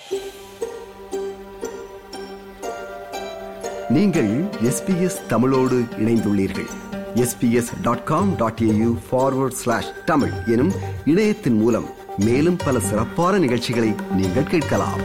நீங்கள் எஸ்பிஎஸ் தமிழோடு இணைந்துள்ளீர்கள் SBS dot com dot AU forward slash Tamil எனும் இணையத்தின் மூலம் மேலும் பல சிறப்பான நிகழ்ச்சிகளை நீங்கள் கேட்கலாம்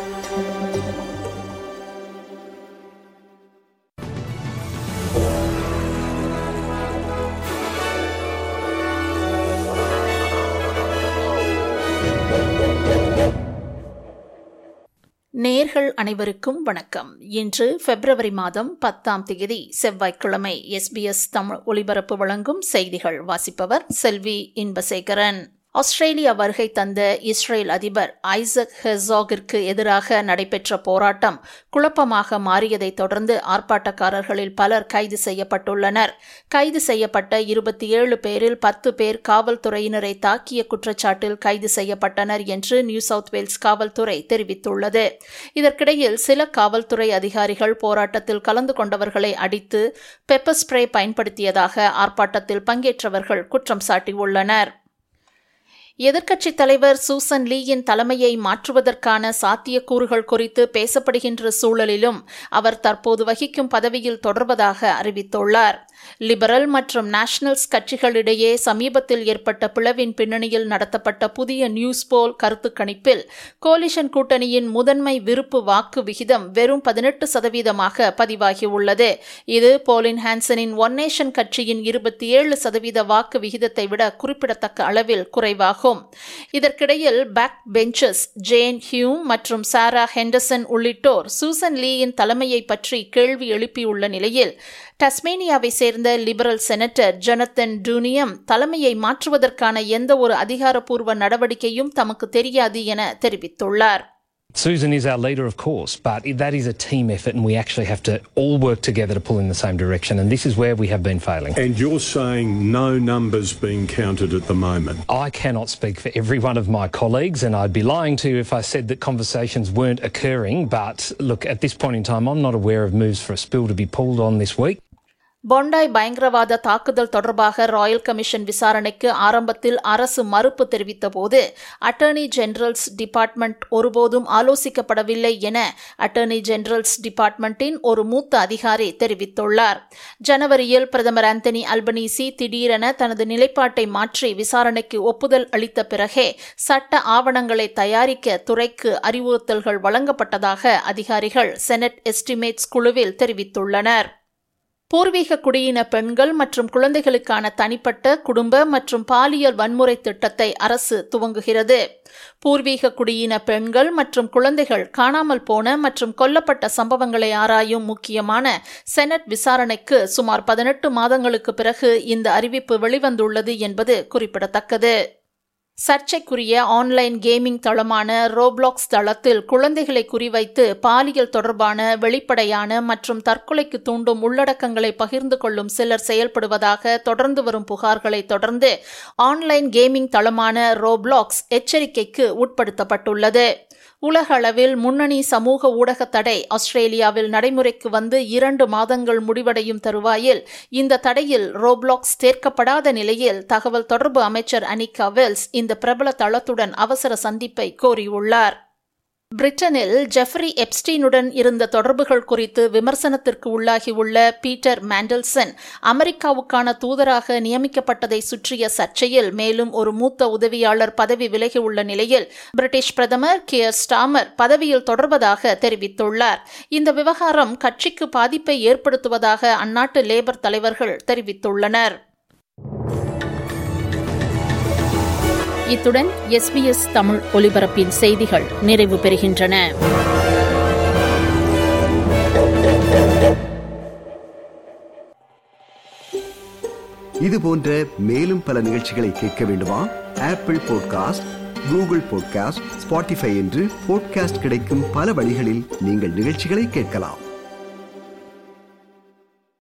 நேர்கள் அனைவருக்கும் வணக்கம் இன்று பிப்ரவரி மாதம் பத்தாம் தேதி செவ்வாய்க்கிழமை எஸ்பிஎஸ் தமிழ் ஒலிபரப்பு வழங்கும் செய்திகள் வாசிப்பவர் செல்வி இன்பசேகரன் ஆஸ்திரேலியா வருகை தந்த இஸ்ரேல் அதிபர் ஐசக் ஹெசாகிற்கு எதிராக நடைபெற்ற போராட்டம் குழப்பமாக மாறியதை தொடர்ந்து ஆர்ப்பாட்டக்காரர்களில் பலர் கைது செய்யப்பட்டுள்ளனர் கைது செய்யப்பட்ட இருபத்தி ஏழு பேரில் பத்து பேர் காவல்துறையினரை தாக்கிய குற்றச்சாட்டில் கைது செய்யப்பட்டனர் என்று நியூ சவுத் வேல்ஸ் காவல்துறை தெரிவித்துள்ளது இதற்கிடையில் சில காவல்துறை அதிகாரிகள் போராட்டத்தில் கலந்து கொண்டவர்களை அடித்து பெப்பர் ஸ்ப்ரே பயன்படுத்தியதாக ஆர்ப்பாட்டத்தில் பங்கேற்றவர்கள் குற்றம் சாட்டியுள்ளனர் எதிர்க்கட்சித் தலைவர் சூசன் லீயின் தலைமையை மாற்றுவதற்கான சாத்தியக்கூறுகள் குறித்து பேசப்படுகின்ற சூழலிலும் அவர் தற்போது வகிக்கும் பதவியில் தொடர்வதாக அறிவித்துள்ளார் லிபரல் மற்றும் நேஷனல்ஸ் கட்சிகளிடையே சமீபத்தில் ஏற்பட்ட பிளவின் பின்னணியில் நடத்தப்பட்ட புதிய நியூஸ் போல் கருத்து கணிப்பில் கோலிஷன் கூட்டணியின் முதன்மை விருப்பு வாக்கு விகிதம் வெறும் பதினெட்டு சதவீதமாக பதிவாகியுள்ளது இது போலின் ஹான்சனின் ஒன் நேஷன் கட்சியின் இருபத்தி ஏழு சதவீத வாக்கு விகிதத்தை விட குறிப்பிடத்தக்க அளவில் குறைவாகும் இதற்கிடையில் பேக் பெஞ்சஸ் ஜேன் ஹியூம் மற்றும் சாரா ஹெண்டர்சன் உள்ளிட்டோர் சூசன் லீயின் தலைமையை பற்றி கேள்வி எழுப்பியுள்ள நிலையில் டஸ்மேனியாவை சேர்ந்த லிபரல் செனட்டர் ஜொனத்தன் டூனியம் தலைமையை மாற்றுவதற்கான எந்த ஒரு அதிகாரப்பூர்வ நடவடிக்கையும் தமக்கு தெரியாது என தெரிவித்துள்ளார் Susan is our leader, of course, but that is a team effort and we actually have to all work together to pull in the same direction. And this is where we have been failing. And you're saying no numbers being counted at the moment? I cannot speak for every one of my colleagues, and I'd be lying to you if I said that conversations weren't occurring. But look, at this point in time, I'm not aware of moves for a spill to be pulled on this week. பொண்டாய் பயங்கரவாத தாக்குதல் தொடர்பாக Royal commission விசாரணைக்கு ஆரம்பத்தில் அரசு மறுப்பு தெரிவித்தபோது attorney generals department ஒருபோதும் ஆலோசிக்கப்படவில்லை என attorney generals டிபார்ட்மெண்டின் ஒரு மூத்த அதிகாரி தெரிவித்துள்ளார் ஜனவரியில் பிரதமர் ஆந்தனி அல்பனீசி திடீரென தனது நிலைப்பாட்டை மாற்றி விசாரணைக்கு ஒப்புதல் அளித்த பிறகே சட்ட ஆவணங்களை தயாரிக்க துறைக்கு அறிவுறுத்தல்கள் வழங்கப்பட்டதாக அதிகாரிகள் செனட் எஸ்டிமேட்ஸ் குழுவில் தெரிவித்துள்ளனர் பூர்வீக குடியின பெண்கள் மற்றும் குழந்தைகளுக்கான தனிப்பட்ட குடும்ப மற்றும் பாலியல் வன்முறை திட்டத்தை அரசு துவங்குகிறது பூர்வீக குடியின பெண்கள் மற்றும் குழந்தைகள் காணாமல் போன மற்றும் கொல்லப்பட்ட சம்பவங்களை ஆராயும் முக்கியமான செனட் விசாரணைக்கு சுமார் பதினெட்டு மாதங்களுக்கு பிறகு இந்த அறிவிப்பு வெளிவந்துள்ளது என்பது குறிப்பிடத்தக்கது சர்ச்சைக்குரிய ஆன்லைன் கேமிங் தளமான ரோப்ளாக்ஸ் தளத்தில் குழந்தைகளை குறிவைத்து பாலியல் தொடர்பான வெளிப்படையான மற்றும் தற்கொலைக்கு தூண்டும் உள்ளடக்கங்களை பகிர்ந்து கொள்ளும் சிலர் செயல்படுவதாக தொடர்ந்து வரும் புகார்களை தொடர்ந்து ஆன்லைன் கேமிங் தளமான ரோப்ளாக்ஸ் எச்சரிக்கைக்கு உட்படுத்தப்பட்டுள்ளது உலக அளவில் முன்னணி சமூக ஊடக தடை ஆஸ்திரேலியாவில் நடைமுறைக்கு வந்து இரண்டு மாதங்கள் முடிவடையும் தருவாயில் இந்த தடையில் ரோப்ளாக்ஸ் சேர்க்கப்படாத நிலையில் தகவல் தொடர்பு அமைச்சர் அனிகா வெல்ஸ் இந்த பிரபல தளத்துடன் அவசர சந்திப்பை கோரியுள்ளார் பிரிட்டனில் ஜெஃப்ரி எப்ஸ்டீனுடன் இருந்த தொடர்புகள் குறித்து விமர்சனத்திற்கு உள்ளாகியுள்ள பீட்டர் மேண்டல்சன் அமெரிக்காவுக்கான தூதராக நியமிக்கப்பட்டதை சுற்றிய சர்ச்சையில் மேலும் ஒரு மூத்த உதவியாளர் பதவி விலகியுள்ள நிலையில் பிரிட்டிஷ் பிரதமர் கியர் ஸ்டாமர் பதவியில் தொடர்வதாக தெரிவித்துள்ளார் இந்த விவகாரம் கட்சிக்கு பாதிப்பை ஏற்படுத்துவதாக அந்நாட்டு லேபர் தலைவர்கள் தெரிவித்துள்ளனர் இத்துடன் எஸ்பிஎஸ் தமிழ் ஒலிபரப்பின் செய்திகள் நிறைவு பெறுகின்றன இது போன்ற மேலும் பல நிகழ்ச்சிகளை கேட்க வேண்டுமா Apple podcast Google podcast Spotify என்று பாட்காஸ்ட் கிடைக்கும் பல வழிகளில் நீங்கள் நிகழ்ச்சிகளை கேட்கலாம்